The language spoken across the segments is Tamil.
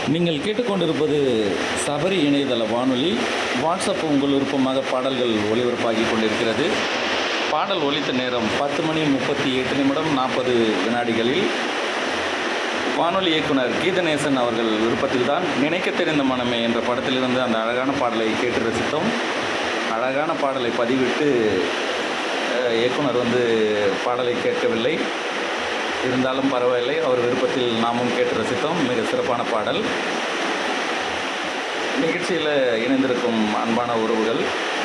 நீங்கள் கேட்டுக்கொண்டிருப்பது சபரி இணையதள வானொலி வாட்ஸ்அப் உங்கள் விருப்பமாக பாடல்கள் ஒளிபரப்பாகி கொண்டிருக்கிறது பாடல் ஒலித்த நேரம் பத்து மணி முப்பத்தி எட்டு நிமிடம் நாற்பது வினாடிகளில் வானொலி இயக்குனர் கீதநேசன் அவர்கள் விருப்பத்தில் தான் நினைக்க தெரிந்த மனமே என்ற படத்திலிருந்து அந்த அழகான பாடலை கேட்டு ரசித்தோம் அழகான பாடலை பதிவிட்டு அஹ், இயக்குனர் வந்து பாடலை கேட்கவில்லை இருந்தாலும் பரவாயில்லை அவர் விருப்பத்தில் நாமும் கேட்டு ரசித்தோம் மிக சிறப்பான பாடல் நிகழ்ச்சியில் இணைந்திருக்கும் அன்பான உறவுகள்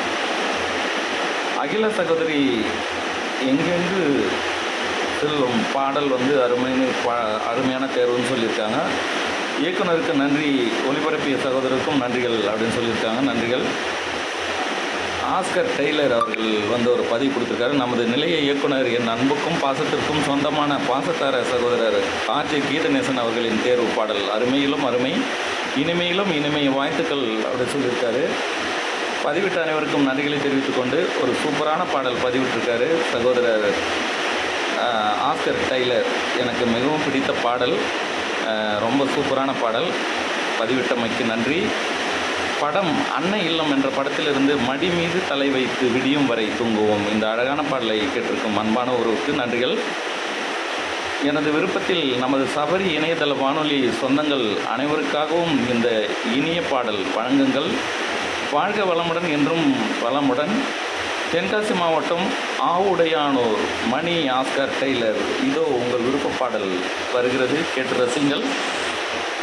அகில சகோதரி எங்கெங்கு செல்லும் பாடல் வந்து அருமைன்னு பா அருமையான தேர்வுன்னு சொல்லியிருக்காங்க இயக்குனருக்கு நன்றி ஒளிபரப்பிய சகோதரருக்கும் நன்றிகள் அப்படின்னு சொல்லியிருக்காங்க நன்றிகள் ஆஸ்கர் டெய்லர் அவர்கள் வந்து ஒரு பதிவு கொடுத்துருக்காரு நமது நிலைய இயக்குனர் என் அன்புக்கும் பாசத்திற்கும் சொந்தமான பாசத்தார சகோதரர் ஆர்ஜே கீதநேசன் அவர்களின் தேர்வு பாடல் அருமையிலும் அருமை இனிமையிலும் இனிமை வாழ்த்துக்கள் அப்படி சொல்லியிருக்காரு பதிவிட்ட அனைவருக்கும் நன்றிகளை தெரிவித்துக் கொண்டு ஒரு சூப்பரான பாடல் பதிவிட்டிருக்காரு சகோதரர் ஆஹ், ஆஸ்கர் டெய்லர் எனக்கு மிகவும் பிடித்த பாடல் ஆஹ், ரொம்ப சூப்பரான பாடல் பதிவிட்டமைக்கு நன்றி படம் அன்னை இல்லம் என்ற படத்திலிருந்து மடி மீது தலை வைத்து விடியும் வரை தூங்குவோம் இந்த அழகான பாடலை கேட்டிருக்கும் அன்பான ஒருவருக்கு நன்றிகள் எனது விருப்பத்தில் நமது சபரி இணையதள வானொலி சொந்தங்கள் அனைவருக்காகவும் இந்த இனிய பாடல் வழங்குங்கள் வாழ்க வளமுடன் என்றும் வளமுடன் தென்காசி மாவட்டம் ஆவுடையானூர் மணி ஆஸ்கர் டெய்லர் இதோ உங்கள் விருப்ப பாடல் வருகிறது கேட்டு ரசிங்கள்